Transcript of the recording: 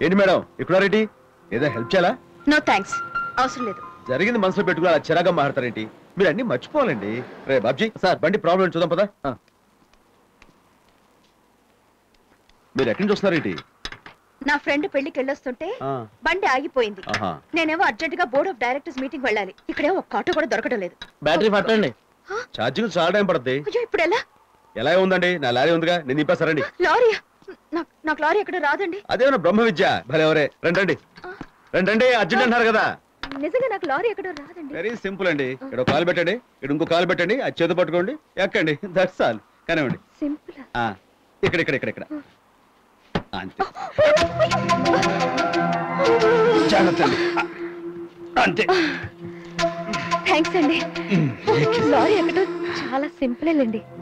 ఏంటి మేడం ఇక్కడ రెడ్డి ఏదో హెల్ప్ చేయాలా నో థ్యాంక్స్ అవసరం లేదు జరిగింది మనసులో పెట్టుకుని అలా చిరాగా మాట్లాడతారేంటి మీరు అన్ని మర్చిపోవాలండి రే బాబ్జీ సార్ బండి ప్రాబ్లం ఏంటి చూద్దాం పదా మీరు ఎక్కడి నుంచి వస్తున్నారేంటి నా ఫ్రెండ్ పెళ్లికి వెళ్ళొస్తుంటే ఆ. బండి ఆగిపోయింది ఆహా నేనేమో అర్జెంట్ గా బోర్డ్ ఆఫ్ డైరెక్టర్స్ మీటింగ్ వెళ్ళాలి ఇక్కడేమో ఒక్క ఆటో కూడా దొరకడం లేదు బ్యాటరీ పట్టండి ఛార్జింగ్ చాలా టైం పడుతుంది అయ్యో ఇప్పుడు ఎలా ఎలా ఉందండి నా లారీ ఉందిగా నేను నింపేస్తారండి లారీ నాకు నాకు లారీ ఎక్కడ రాదండి అదేమన్నా బ్రహ్మ విద్య భలే ఎవరే రండి రండి రండి రండి అర్జెంట్ అంటున్నారు కదా నిజంగా నాకు లారీ ఎక్కడ రాదండి వెరీ సింపుల్ అండి ఇక్కడ కాల్ పెట్టండి ఇక్కడ ఇంకో కాల్ పెట్టండి అది చేతి పట్టుకోండి ఎక్కండి దట్స్ ఆల్ కానివ్వండి సింపుల్ ఆ, ఇక్కడ ఇక్కడ ఇక్కడ ఇక్కడ ఆ, అంతే జాగ్రత్త అండి ఆ, అంతే థ్యాంక్స్ అండి లారీ ఎక్కడం చాలా సింపుల్ అండి